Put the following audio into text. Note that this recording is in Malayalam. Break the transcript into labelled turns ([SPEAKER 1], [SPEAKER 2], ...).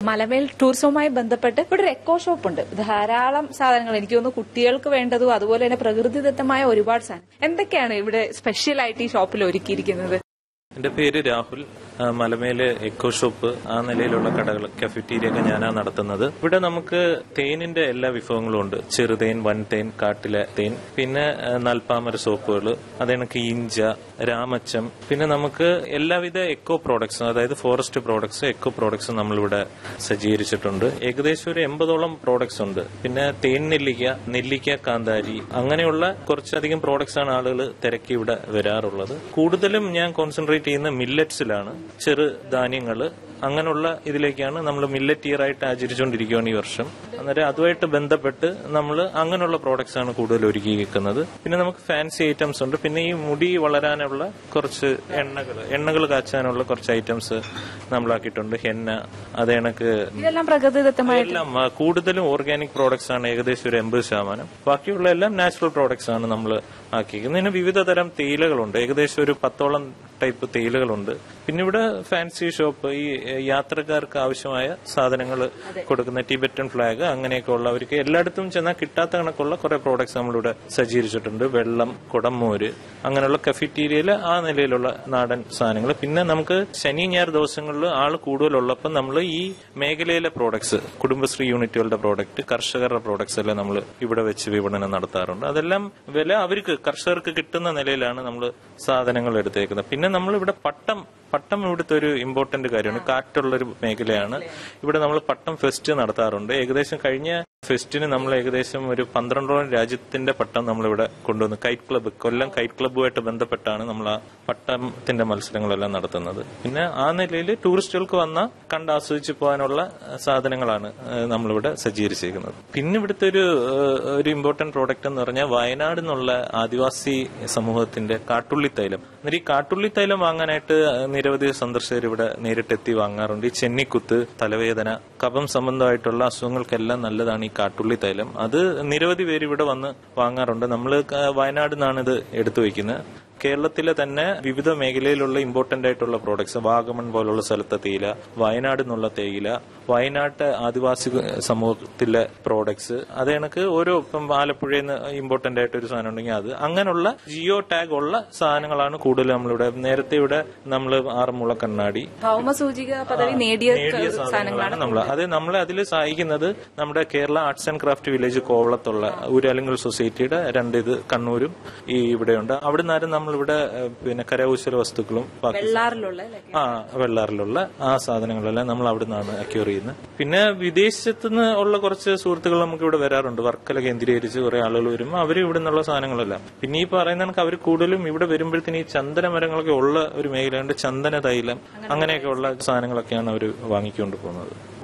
[SPEAKER 1] മലമേൽ ടൂറിസവുമായി ബന്ധപ്പെട്ട് ഇവിടെ ഒരു എക്കോ ഷോപ്പ് ഉണ്ട് ധാരാളം സാധനങ്ങൾ എനിക്ക് തോന്നുന്നു കുട്ടികൾക്ക് വേണ്ടതും അതുപോലെ തന്നെ പ്രകൃതിദത്തമായ ഒരുപാട് സാധനം എന്തൊക്കെയാണ് ഇവിടെ സ്പെഷ്യൽ ആയിട്ട് ഈ ഷോപ്പിൽ ഒരുക്കിയിരിക്കുന്നത്
[SPEAKER 2] എന്റെ പേര് രാഹുൽ ആ, മലമേല് എക്കോ ഷോപ്പ് ആ നിലയിലുള്ള കടകൾ കഫറ്റീരിയ ഒക്കെ ഞാനാണ് നടത്തുന്നത് ഇവിടെ നമുക്ക് തേനിന്റെ എല്ലാ വിഭവങ്ങളും ഉണ്ട് ചെറുതേൻ വൻതേൻ കാട്ടിലെ തേൻ പിന്നെ ആ, നൽപ്പാമര സോപ്പുകൾ അതേണക്ക് ഇഞ്ച രാമച്ചം പിന്നെ നമുക്ക് എല്ലാവിധ എക്കോ പ്രോഡക്ട്സും അതായത് ഫോറസ്റ്റ് പ്രോഡക്ട്സ് എക്കോ പ്രോഡക്ട്സും നമ്മളിവിടെ സജ്ജീകരിച്ചിട്ടുണ്ട് ഏകദേശം ഒരു എൺപതോളം പ്രോഡക്ട്സ് ഉണ്ട് പിന്നെ തേൻ നെല്ലിക്ക നെല്ലിക്ക കാന്താരി അങ്ങനെയുള്ള കുറച്ചധികം പ്രോഡക്ട്സ് ആണ് ആളുകൾ തിരക്കി ഇവിടെ വരാറുള്ളത് കൂടുതലും ഞാൻ കോൺസെൻട്രേറ്റ് ചെയ്യുന്ന മില്ലറ്റ്സിലാണ് ചെറു ധാന്യങ്ങള് അങ്ങനെയുള്ള ഇതിലേക്കാണ് നമ്മൾ മില്ലറ്റ് ഇയർ ആയിട്ട് ആചരിച്ചുകൊണ്ടിരിക്കുകയാണ് ഈ വർഷം അന്നേരം അതുമായിട്ട് ബന്ധപ്പെട്ട് നമ്മൾ അങ്ങനെയുള്ള പ്രോഡക്ട്സ് ആണ് കൂടുതൽ ഒരുക്കിയിരിക്കുന്നത് പിന്നെ നമുക്ക് ഫാൻസി ഐറ്റംസ് ഉണ്ട് പിന്നെ ഈ മുടി വളരാനുള്ള കുറച്ച് എണ്ണകൾ എണ്ണകൾ കാച്ചാനുള്ള കുറച്ച് ഐറ്റംസ് നമ്മളാക്കിയിട്ടുണ്ട് ഹെന്ന അത് കണക്ക്
[SPEAKER 1] ഇതെല്ലാം പ്രകൃതിദത്തമായ
[SPEAKER 2] എല്ലാം ആ, കൂടുതലും ഓർഗാനിക് പ്രോഡക്ട്സ് ആണ് ഏകദേശം ഒരു എൺപത് ശതമാനം ബാക്കിയുള്ള എല്ലാം നാച്ചുറൽ പ്രോഡക്ട്സ് ആണ് നമ്മൾ ആക്കിയിരിക്കുന്നത് ഇതിന് വിവിധ തരം തേയിലകളുണ്ട് ഏകദേശം ഒരു പത്തോളം ടൈപ്പ് തേയിലകളുണ്ട് പിന്നെ ഇവിടെ ഫാൻസി ഷോപ്പ് ഈ എ, യാത്രക്കാർക്ക് ആവശ്യമായ സാധനങ്ങൾ കൊടുക്കുന്ന ടിബറ്റൻ ഫ്ലാഗ് അങ്ങനെയൊക്കെ ഉള്ളവർക്ക് എല്ലായിടത്തും ചെന്നാൽ കിട്ടാത്ത കണക്കുള്ള കുറെ പ്രോഡക്ട്സ് നമ്മളിവിടെ സജ്ജീകരിച്ചിട്ടുണ്ട് വെള്ളം കുടമോര് അങ്ങനെയുള്ള കഫറ്റീരിയയിൽ ആ നിലയിലുള്ള നാടൻ സാധനങ്ങൾ പിന്നെ നമുക്ക് ശനി ഞായർ ദിവസങ്ങളിൽ ആൾ കൂടുതലുള്ളപ്പോൾ നമ്മൾ ഈ മേഖലയിലെ പ്രോഡക്ട്സ് കുടുംബശ്രീ യൂണിറ്റുകളുടെ പ്രോഡക്റ്റ് കർഷകരുടെ പ്രോഡക്ട്സ് എല്ലാം നമ്മൾ ഇവിടെ വെച്ച് വിപണനം നടത്താറുണ്ട് അതെല്ലാം വില അവർക്ക് കർഷകർക്ക് കിട്ടുന്ന നിലയിലാണ് നമ്മൾ സാധനങ്ങൾ എടുത്തേക്കുന്നത് പിന്നെ നമ്മൾ ഇവിടെ പട്ടം പട്ടം ഇവിടുത്തെ ഒരു ഇമ്പോർട്ടന്റ് കാര്യമാണ് കാറ്റുള്ളൊരു മേഖലയാണ് ഇവിടെ നമ്മൾ പട്ടം ഫെസ്റ്റ് നടത്താറുണ്ട് ഏകദേശം കഴിഞ്ഞ ഫെസ്റ്റിന് നമ്മൾ ഏകദേശം ഒരു പന്ത്രണ്ടോളം രാജ്യത്തിന്റെ പട്ടം നമ്മളിവിടെ കൊണ്ടുവന്നു കൈറ്റ് ക്ലബ്ബ് കൊല്ലം കൈറ്റ് ക്ലബ്ബുമായിട്ട് ബന്ധപ്പെട്ടാണ് നമ്മൾ ആ പട്ടത്തിന്റെ മത്സരങ്ങളെല്ലാം നടത്തുന്നത് പിന്നെ ആ നിലയിൽ ടൂറിസ്റ്റുകൾക്ക് വന്ന കണ്ട് ആസ്വദിച്ച് പോകാനുള്ള ആ, സാധനങ്ങളാണ് ആ, നമ്മളിവിടെ സജ്ജീകരിച്ചിരിക്കുന്നത് പിന്നെ ഇവിടുത്തെ ഒരു ആ, ഒരു ഇമ്പോർട്ടന്റ് പ്രോഡക്റ്റ് എന്ന് പറഞ്ഞാൽ വയനാട് എന്നുള്ള ആദിവാസി സമൂഹത്തിന്റെ കാട്ടുള്ളി തൈലം അന്നേരം ഈ കാട്ടുള്ളി തൈലം വാങ്ങാനായിട്ട് നിരവധി സന്ദർശകർ ഇവിടെ നേരിട്ടെത്തി വാങ്ങാറുണ്ട് ഈ ചെന്നിക്കുത്ത് തലവേദന കഫം സംബന്ധമായിട്ടുള്ള അസുഖങ്ങൾക്കെല്ലാം നല്ലതാണ് ഈ കാട്ടുള്ളി തൈലം അത് നിരവധി പേര് ഇവിടെ വന്ന് വാങ്ങാറുണ്ട് നമ്മൾ വയനാട് നിന്നാണ് ഇത് എടുത്തു വയ്ക്കുന്നത് കേരളത്തിലെ തന്നെ വിവിധ മേഖലയിലുള്ള ഇമ്പോർട്ടന്റ് ആയിട്ടുള്ള പ്രോഡക്ട്സ് വാഗമൺ പോലുള്ള സ്ഥലത്തെ തേയില വയനാട് എന്നുള്ള തേയില വയനാട്ട് ആദിവാസി സമൂഹത്തിലെ പ്രോഡക്ട്സ് അത് കണക്ക് ഓരോ ഇപ്പം ആലപ്പുഴയിൽ നിന്ന് ഇമ്പോർട്ടന്റ് ആയിട്ട് ഒരു സാധനം ഉണ്ടെങ്കിൽ അത് അങ്ങനെയുള്ള ജിയോ ടാഗ് ഉള്ള സാധനങ്ങളാണ് കൂടുതൽ നമ്മളിവിടെ നേരത്തെ ഇവിടെ നമ്മൾ ആറന്മുള കണ്ണാടി
[SPEAKER 1] ഭൗമസൂചിക പദവി നേടിയ
[SPEAKER 2] നേടിയ സാധനങ്ങളാണ് നമ്മൾ അത് നമ്മളെ അതിൽ സഹായിക്കുന്നത് നമ്മുടെ Kerala arts and craft village കോവളത്തുള്ള ഊരാലിങ്കൽ സൊസൈറ്റിയുടെ രണ്ട് ഇത് കണ്ണൂരും ഈ ഇവിടെയുണ്ട് അവിടെ നിന്നാലും നമ്മളിവിടെ ഏഹ്, പിന്നെ കരകൗശല വസ്തുക്കളും ബാക്കി
[SPEAKER 1] വെള്ളാറിലുള്ള അല്ലേ?
[SPEAKER 2] ആ വെള്ളാറിലുള്ള ആ സാധനങ്ങളെല്ലാം നമ്മൾ അവിടെ നിന്നാണ് അക്യൂർ ചെയ്യുന്നത് പിന്നെ വിദേശത്ത് നിന്ന് ഉള്ള കുറച്ച് സുഹൃത്തുക്കൾ നമുക്ക് ഇവിടെ വരാറുണ്ട് വർക്കല കേന്ദ്രീകരിച്ച് കുറെ ആളുകൾ വരുമ്പോൾ അവർ ഇവിടെ നിന്നുള്ള സാധനങ്ങളെല്ലാം പിന്നെ ഈ പറയുന്ന കണക്ക് അവർ കൂടുതലും ഇവിടെ വരുമ്പോഴത്തേന് ഈ ചന്ദന മരങ്ങളൊക്കെ ഉള്ള ഒരു മേഖലയുണ്ട് ചന്ദന തൈലം അങ്ങനെയൊക്കെ ഉള്ള സാധനങ്ങളൊക്കെയാണ് അവർ വാങ്ങിക്കൊണ്ട് പോകുന്നത്